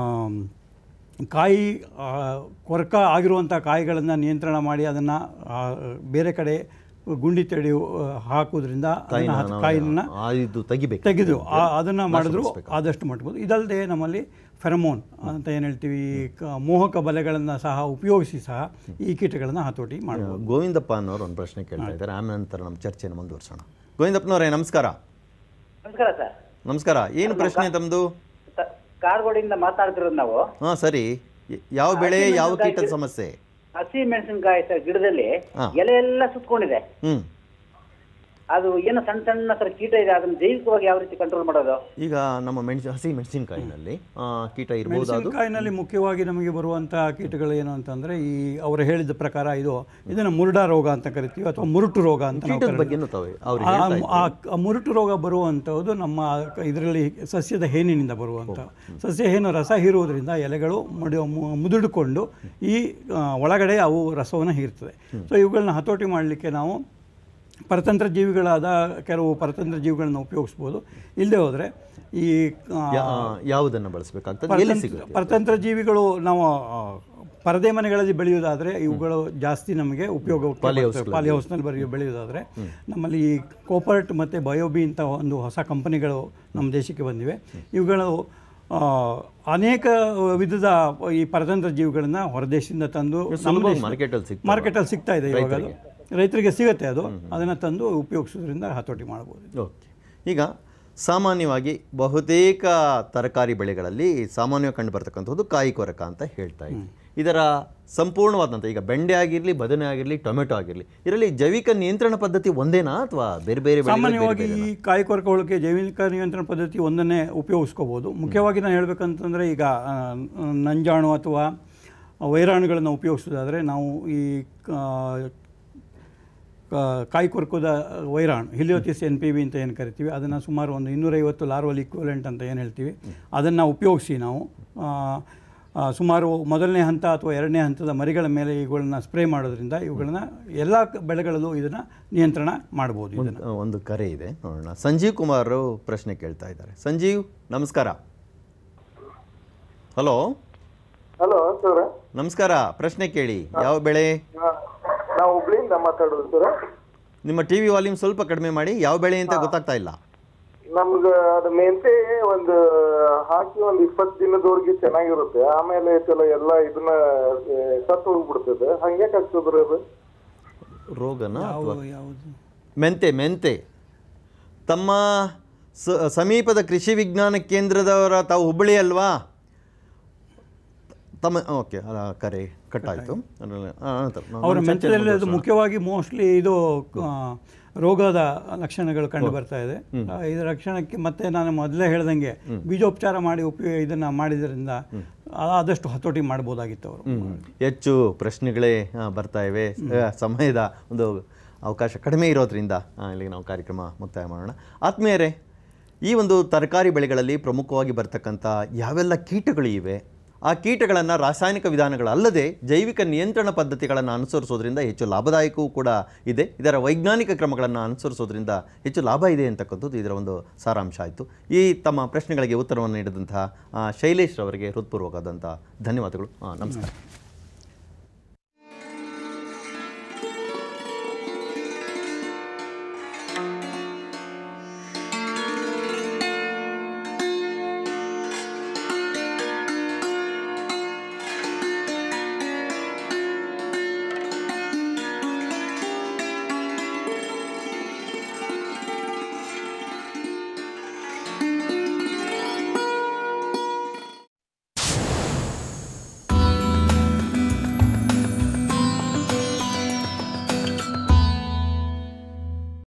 ಕಾಯಿ ಆ, ಕೊರಕ ಆಗಿರುವಂಥ ಕಾಯಿಗಳನ್ನು ನಿಯಂತ್ರಣ ಮಾಡಿ ಅದನ್ನು ಬೇರೆ ಕಡೆ ಗುಂಡಿ ತಡಿ ಆ, ಹಾಕೋದ್ರಿಂದ ಅದನ್ನ ಕಾಯಿನ ಹತ್- ನಾವು ಕಾಯಿನ ಆ ಇದು ತೆಗಿಬೇಕು ತೆಗೆದು ಆ- ಅದನ್ನು ಮಾಡಿದ್ರು ನಾಶಪಡಿಸ್ಬೇಕು. ಆದಷ್ಟು ಮಾಡ್ಬೋದು ಇದಲ್ಲದೆ ನಮ್ಮಲ್ಲಿ ಫೆರಮೋನ್ ಅಂತ ಏನು ಹೇಳ್ತೀವಿ ಕ- ಮೋಹಕ ಬಲೆಗಳನ್ನು ಸಹ ಉಪಯೋಗಿಸಿ ಸಹ ಈ ಕೀಟಗಳನ್ನು ಹತೋಟಿ ಮಾಡ್ಬೋದು ಗೋವಿಂದಪ್ಪ ಅನ್ನೋರು ಒಂದು ಪ್ರಶ್ನೆ ಕೇಳ್ತಾ ಇದ್ದಾರೆ ಆಮೇಲೆ ನಂತರ ನಮ್ಮ ಚರ್ಚೆಯನ್ನು ಮುಂದುವರ್ಸೋಣ ಗೋವಿಂದಪ್ಪನವರೇ ನಮಸ್ಕಾರ ನಮಸ್ಕಾರ ಸರ್ ನಮಸ್ಕಾರ ಏನು ಪ್ರಶ್ನೆ ತಮ್ಮದು ಸ- ಕಾರವಾಡಿಯಿಂದ ಮಾತಾಡ್ತಿರೋದು ನಾವು ಹಾಂ ಸರಿ ಯ- ಯಾವ ಬೆಳೆ ಯಾವ ಕೀಟದ ಸಮಸ್ಯೆ ಹಸಿ ಮೆಣಸಿನಕಾಯಿ ಸರ್ ಗಿಡದಲ್ಲಿ ಹಾ. ಎಲೆ ಎಲ್ಲ ಸುತ್ಕೊಂಡಿದೆ ಹ್ಞೂ ಅದು ಏನೋ ಸಣ್ಣ ಸಣ್ಣ ಸರ್ ಕೀಟ ಇದೆ ಅದನ್ನ ಜೈವಿಕವಾಗಿ ಯಾವ ರೀತಿ ಕಂಟ್ರೋಲ್ ಮಾಡೋದು ಈಗ ನಮ್ಮ ಮೆಣಸು ಹಸಿ ಮೆಣಸಿನಕಾಯಿನಲ್ಲಿ ಕೀಟ ಇರ್ಬೋದು ಅದು ಮೆಣಸಿನಕಾಯಿನಲ್ಲಿ ಮುಖ್ಯವಾಗಿ ನಮಗೆ ಬರುವಂಥ ಕೀಟಗಳು ಏನು ಅಂತಂದರೆ ಈ ಅವರು ಹೇಳಿದ ಪ್ರಕಾರ ಇದು ಇದನ್ನು ಮುರುಡಾ ರೋಗ ಅಂತ ಕರಿತೀವಿ ಅಥವಾ ಮುರುಟು ರೋಗ ಅಂತ ನಾವು ಕೀಟದ ಕರಿತೀವಿ. ಬಗ್ಗೆನೂ ತಾವು ಅವ್ರು ಆ- ಹೇಳ್ತಾ ಇದ್ರು. ಆ ಆ ಮುರುಟು ರೋಗ ಬರುವಂಥದ್ದು ನಮ್ಮ ಇದರಲ್ಲಿ ಸಸ್ಯದ ಹೇನಿನಿಂದ ಬರುವಂಥ ಸಸ್ಯ ಹೇನು ರಸ ಹೀರುವುದರಿಂದ ಎಲೆಗಳು ಮುಡಿ ಮು- ಮುದುಡಿಕೊಂಡು ಈ ಆ, ಒಳಗಡೆ ಅವು ರಸವನ್ನು ಹೀರ್ತದೆ ಸೊ ಇವುಗಳನ್ನ ಹತೋಟಿ ಮಾಡಲಿಕ್ಕೆ ನಾವು ಪರತಂತ್ರ ಜೀವಿಗಳಾದ ಕೆಲವು ಪರತಂತ್ರ ಜೀವಿಗಳನ್ನ ಉಪಯೋಗಿಸ್ಬೋದು ಇಲ್ಲದೆ ಹೋದರೆ ಈ ಆ, ಯಾ- ಯಾವುದನ್ನು ಬಳಸಬೇಕಾಗ್ತದೆ ಎಲ್ಲಿ ಪರತಂತ್ರ ಸಿಗುತ್ತೆ ಪರತಂತ್ರ ಜೀವಿಗಳು ನಾವು ಆ, ಪರದೆ ಮನೆಗಳಲ್ಲಿ ಬೆಳೆಯುವುದಾದರೆ ಇವುಗಳು ಜಾಸ್ತಿ ನಮಗೆ ಉಪಯೋಗ ಪಾಲಿ ಹೌಸ್ನಲ್ಲಿ ಬರೆಯೋ ಬೆಳೆಯುವುದಾದರೆ ನಮ್ಮಲ್ಲಿ ಈ ಕೋಪರ್ಟ್ ಮತ್ತು ಬಯೋಬಿ ಅಂತ ಒಂದು ಹೊಸ ಕಂಪನಿಗಳು ನಮ್ಮ ದೇಶಕ್ಕೆ ಬಂದಿವೆ ಇವುಗಳು ಆ, ಅನೇಕ ವಿಧದ ಈ ಪರತಂತ್ರ ಜೀವಿಗಳನ್ನು ಹೊರದೇಶದಿಂದ ತಂದು ನಮ್ಮ ಸುಲಭವಾಗಿ ದೇಶದ- ಮಾರ್ಕೆಟಲ್ಲಿ ಸಿಗ್ತವೆ. ಮಾರ್ಕೆಟಲ್ಲಿ ಸಿಗ್ತಾ ಇದೆ ಇವಾಗ ಅದು ರೈತರಿಗೆ ಸಿಗುತ್ತೆ ಅದು ಅದನ್ನು ತಂದು ಉಪಯೋಗಿಸೋದ್ರಿಂದ ಹತೋಟಿ ಮಾಡ್ಬೋದು ಓಕೆ ಈಗ ಸಾಮಾನ್ಯವಾಗಿ ಬಹುತೇಕ ತರಕಾರಿ ಬೆಳೆಗಳಲ್ಲಿ ಸಾಮಾನ್ಯವಾಗಿ ಕಂಡು ಬರ್ತಕ್ಕಂಥದ್ದು ಕಾಯಿ ಕೊರಕ ಅಂತ ಹೇಳ್ತಾ ಇದ್ವಿ ಇದರ ಸಂಪೂರ್ಣವಾದಂಥ ಈಗ ಬೆಂಡೆ ಆಗಿರಲಿ ಬದನೆ ಆಗಿರಲಿ ಟೊಮೆಟೊ ಆಗಿರಲಿ ಇದರಲ್ಲಿ ಜೈವಿಕ ನಿಯಂತ್ರಣ ಪದ್ಧತಿ ಒಂದೇನಾ ಅಥವಾ ಬೇರೆ ಬೇರೆ ಬೆಳೆಗಳು ಬೇರೆ ಸಾಮಾನ್ಯವಾಗಿ ಬೇರೆನಾ? ಈ ಕಾಯಿ ಕೊರಕ ಹೋಳಿಕೆ ಜೈವಿಕ ನಿಯಂತ್ರಣ ಪದ್ಧತಿ ಒಂದನ್ನೇ ಉಪಯೋಗಿಸ್ಕೋಬೋದು ಮುಖ್ಯವಾಗಿ ನಾನು ಹೇಳ್ಬೇಕಂತಂದರೆ ಈಗ ಆ, ನಂಜಾಣು ಅಥವಾ ವೈರಾಣುಗಳನ್ನು ಉಪಯೋಗಿಸೋದಾದರೆ ನಾವು ಈ ಆ, ಕಾ- ಕಾಯಿ ಕೊರಕದ ವೈರಾಣು ಹಿಲಿಯೋತಿಸ್ ಎನ್ ಪಿ ವಿ ಅಂತ ಏನು ಕರಿತೀವಿ ಅದನ್ನು ಸುಮಾರು ಒಂದು ಇನ್ನೂರೈವತ್ತು ಲಾರ್ವಲ್ ಇಕ್ವಲೆಂಟ್ ಅಂತ ಏನು ಹೇಳ್ತೀವಿ ಅದನ್ನು ಉಪಯೋಗಿಸಿ ನಾವು ಆ, ಆ, ಸುಮಾರು ಮೊದಲನೇ ಹಂತ ಅಥವಾ ಎರಡನೇ ಹಂತದ ಮರಿಗಳ ಮೇಲೆ ಇವುಗಳನ್ನ ಸ್ಪ್ರೇ ಮಾಡೋದ್ರಿಂದ ಇವುಗಳನ್ನ ಎಲ್ಲ ಕ- ಬೆಳೆಗಳಲ್ಲೂ ಇದನ್ನು ನಿಯಂತ್ರಣ ಮಾಡ್ಬೋದು ಇದನ್ನು ಒಂದು- ಒಂದು ಕರೆ ಇದೆ ನೋಡೋಣ ಸಂಜೀವ್ ಕುಮಾರ್ ಅವರು ಪ್ರಶ್ನೆ ಕೇಳ್ತಾ ಇದ್ದಾರೆ ಸಂಜೀವ್ ನಮಸ್ಕಾರ ಹಲೋ ಹಲೋ ಸರ್ ನಮಸ್ಕಾರ ಪ್ರಶ್ನೆ ಕೇಳಿ ಯಾವ ಬೆಳೆ ನಾವು ಹುಬ್ಳಿಯಿಂದ ಮಾತಾಡೋದು ಸರ್ ನಿಮ್ಮ ಟಿ ವಿ ವಾಲ್ಯೂಮ್ ಸ್ವಲ್ಪ ಕಡಿಮೆ ಮಾಡಿ ಯಾವ ಬೆಳೆ ಅಂತ ಗೊತ್ತಾಗ್ತಾ ಇಲ್ಲ ನಮ್ಗೆ ಅದು ಮೆಂತೆ ಒಂದು ಹಾಕಿ ಒಂದು ಇಪ್ಪತ್ತು ದಿನದವರೆಗೆ ಚೆನ್ನಾಗಿರುತ್ತೆ ಆಮೇಲೆ ಚಲೋ ಎಲ್ಲ ಇದನ್ನ ಆ, ಸತ್ತು ಹೋಗ್ಬಿಡ್ತದೆ ಹಂಗೆ ಆಗ್ತದ್ರಿ ಅದು ರೋಗನ ಅಥವಾ ಯಾವುದು ಮೆಂತೆ ಮೆಂತೆ ತಮ್ಮ ಸ- ಸಮೀಪದ ಕೃಷಿ ವಿಜ್ಞಾನ ಕೇಂದ್ರದವರ ತಾವು ಹುಬ್ಬಳ್ಳಿ ಅಲ್ವಾ ತಮ್ಮ ಓಕೆ ಅಲ್ಲ, ಕರೆ ಕಟ್ಟಾಯಿತು ಅವರ ಮೆಂತ್ಯದಲ್ಲಿ ಅದು ಮುಖ್ಯವಾಗಿ ಮೋಸ್ಟ್ಲಿ ಇದು ಆ, ರೋಗದ ಲಕ್ಷಣಗಳು ಕಂಡು ಬರ್ತಾ ಇದೆ ಆ, ಇದರ ಲಕ್ಷಣಕ್ಕೆ ಮತ್ತೆ ನಾನು ಮೊದಲೇ ಹೇಳ್ದಂಗೆ ಬೀಜೋಪಚಾರ ಮಾಡಿ ಉಪಯೋಗ ಇದನ್ನ ಮಾಡಿದ್ರಿಂದ ಆದಷ್ಟು ಹತೋಟಿ ಮಾಡ್ಬೋದಾಗಿತ್ತು ಅವರು ಹೆಚ್ಚು ಪ್ರಶ್ನೆಗಳೇ ಆ, ಬರ್ತಾ ಇವೆ ಆ, ಸಮಯದ ಒಂದು ಅವಕಾಶ ಕಡಿಮೆ ಇರೋದ್ರಿಂದ ಆ, ಇಲ್ಲಿಗೆ ನಾವು ಕಾರ್ಯಕ್ರಮ ಮುಕ್ತಾಯ ಮಾಡೋಣ ಆತ್ಮೀಯರೇ ಈ ಒಂದು ತರಕಾರಿ ಬೆಳೆಗಳಲ್ಲಿ ಪ್ರಮುಖವಾಗಿ ಬರ್ತಕ್ಕಂಥ ಯಾವೆಲ್ಲ ಕೀಟಗಳು ಇವೆ ಆ ಕೀಟಗಳನ್ನು ರಾಸಾಯನಿಕ ವಿಧಾನಗಳಲ್ಲದೆ ಜೈವಿಕ ನಿಯಂತ್ರಣ ಪದ್ಧತಿಗಳನ್ನು ಅನುಸರಿಸೋದ್ರಿಂದ ಹೆಚ್ಚು ಲಾಭದಾಯಕವೂ ಕೂಡ ಇದೆ ಇದರ ವೈಜ್ಞಾನಿಕ ಕ್ರಮಗಳನ್ನು ಅನುಸರಿಸೋದ್ರಿಂದ ಹೆಚ್ಚು ಲಾಭ ಇದೆ ಅಂತಕ್ಕಂಥದ್ದು ಇದರ ಒಂದು ಸಾರಾಂಶ ಆಯಿತು ಈ ತಮ್ಮ ಪ್ರಶ್ನೆಗಳಿಗೆ ಉತ್ತರವನ್ನು ನೀಡಿದಂತಹ ಆ, ಶೈಲೇಶ್ ಅವರಿಗೆ ಹೃತ್ಪೂರ್ವಕವಾದಂಥ ಧನ್ಯವಾದಗಳು ಆ, ನಮಸ್ಕಾರ